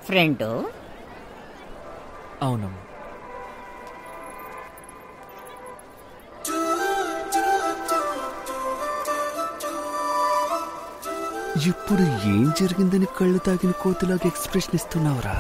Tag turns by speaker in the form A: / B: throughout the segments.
A: Friend
B: అవునమ్మా
C: ఇప్పుడు ఏం జరిగిందని కళ్ళు తాగిన కోతిలాగా ఎక్స్ప్రెషన్ ఇస్తున్నావురా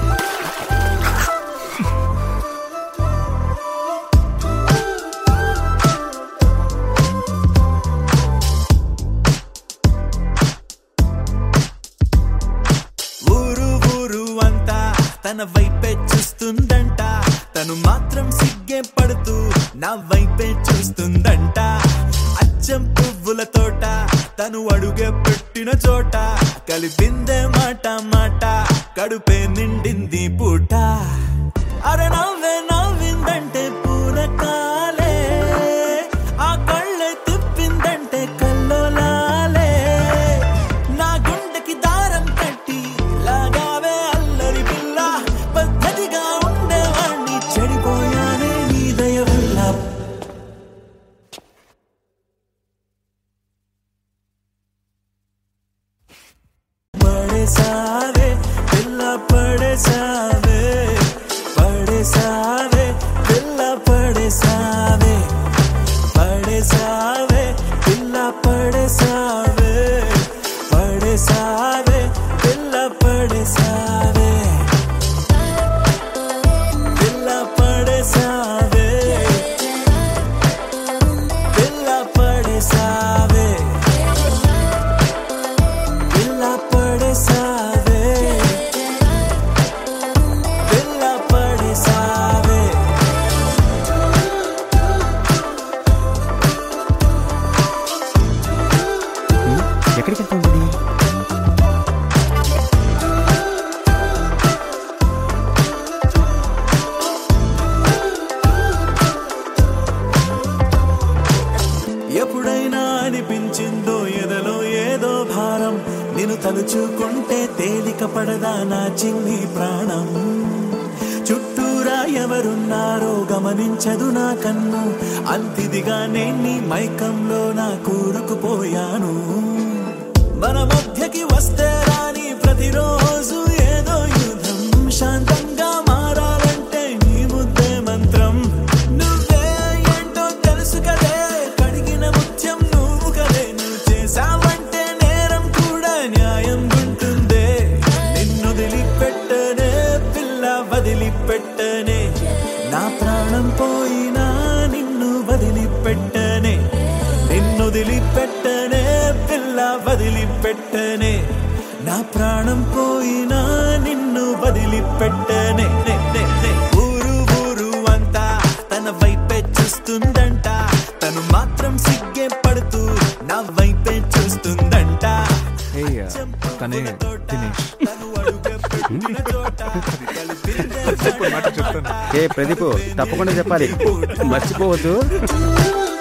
D: ఊరు ఊరు అంతా తన వైపే చూస్తుందంట తను మాత్రం సిగ్గే పడుతూ నా వైపే చూస్తుందంట అచ్చం పువ్వుల తోట తను అడుగే పెట్టిన చోట కలిపిందే మాట మాట కడుపే నిండింది పూట అరే నవ్వే నవ్విందంటే పూనకాలే ఆ కళ్ళే తిప్పిందంటే కల్లోలాలే నా గుండెకి దారం కట్టి లాగావే అల్లరి పిల్ల పద్ధతిగా ఉండేవాణ్ణి చెడిపోయానే నీ దయ వల్ల పడేసావే పిల్ల పడేసావే పడేసావే పిల్ల పడేసావే పడేసావే పిల్ల పడేసావే పడేసావే పిల్ల పడేసావే పిల్ల పడేసావే పిల్ల పడేసావే పిల్ల పడేసావే పిల్ల పడేసావే
C: ఎక్కడికి వెళ్తుంది
D: ఎప్పుడైనా అనిపించిందో ఎదలో ఏదో భారం నేను తలుచుకుంటే తేలిక పడదా నా చిన్ని ప్రాణం చుట్టూరా ఎవరున్నారో గమనించదు నా కన్ను అంతిదిగా నేను నీ మైకంలో నా కూరుకుపోయాను మన మధ్యకి వస్తే రాని ప్రతిరోజు ఏదో యుద్ధం శాంతంగా మారాలంటే నీ ముద్దే మంత్రం నువ్వే ఏంటో తెలుసు కదే కడిగిన ముత్యం నువ్వు కదే నువ్వు చేసావంటే నేరం కూడా న్యాయం ఉంటుందే నిన్ను వదిలిపెట్టనే పిల్ల వదిలిపెట్టనే నా ప్రాణం పోయినా నిన్ను వదిలిపెట్టనే నిన్ను వదిలిపెట్టనే పిల్ల వదిలిపెట్టనే నా ప్రాణం పోయినా నిన్ను వదిలిపెట్టనే నే, నే, నే. ఊరు ఊరు అంతా తన వైపే చూస్తుందంట తను మాత్రం సిగ్గే పడుతూ నా వైపే చూస్తుందంట
B: హే తనే దినేష్
D: తను అడుగే పెట్టిన చోట కలిపిందే
B: మాట చెప్తాను
C: ఏ ప్రదీప్ తప్పకుండా చెప్పాలి మర్చిపోవద్దు